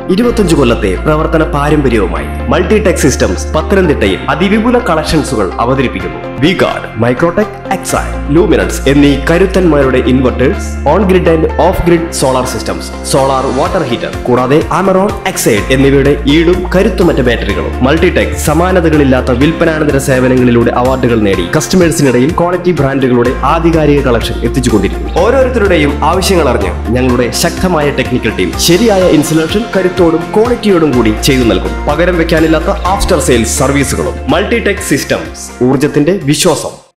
ഇരുപത്തഞ്ച് കൊല്ലത്തെ പ്രവർത്തന പാരമ്പര്യവുമായി മൾട്ടിടെക് സിസ്റ്റംസ് പത്തനംതിട്ടയിൽ അതിവിപുല കളക്ഷൻസുകൾ അവതരിപ്പിക്കുന്നു V guard Microtek Exide Luminous എന്നീ കരുത്തന്മാരുടെ inverters on grid and off grid solar systems solar water heater കൂടാതെ ആമറോൺ എക്സൈഡ് എന്നിവയുടെ ഈടും കരുത്തുമറ്റ ബാറ്ററികളും മൾട്ടിടെക് സമാനതകളില്ലാത്ത വിൽപ്പനാനന്തര സേവനങ്ങളിലൂടെ അവാർഡുകൾ നേടി കസ്റ്റമേഴ്സിനിടയിൽ ക്വാളിറ്റി ബ്രാൻഡുകളുടെ ആധികാരിക കളക്ഷൻ എത്തിച്ചുകൊണ്ടിരിക്കുന്നു ഓരോരുത്തരുടെയും ആവശ്യങ്ങൾ അറിഞ്ഞ് ഞങ്ങളുടെ ശക്തമായ ടെക്നിക്കൽ ടീം ശരിയായ ഇൻസുലേഷൻ കരുത്തോടും ക്വാളിറ്റിയോടും കൂടി ചെയ്തു നൽകും പകരം വെക്കാനില്ലാത്ത ആഫ്റ്റർ സെയിൽസ് സർവീസുകളും മൾട്ടിടെക് സിസ്റ്റംസ് ഊർജത്തിന്റെ വിശ്വാസം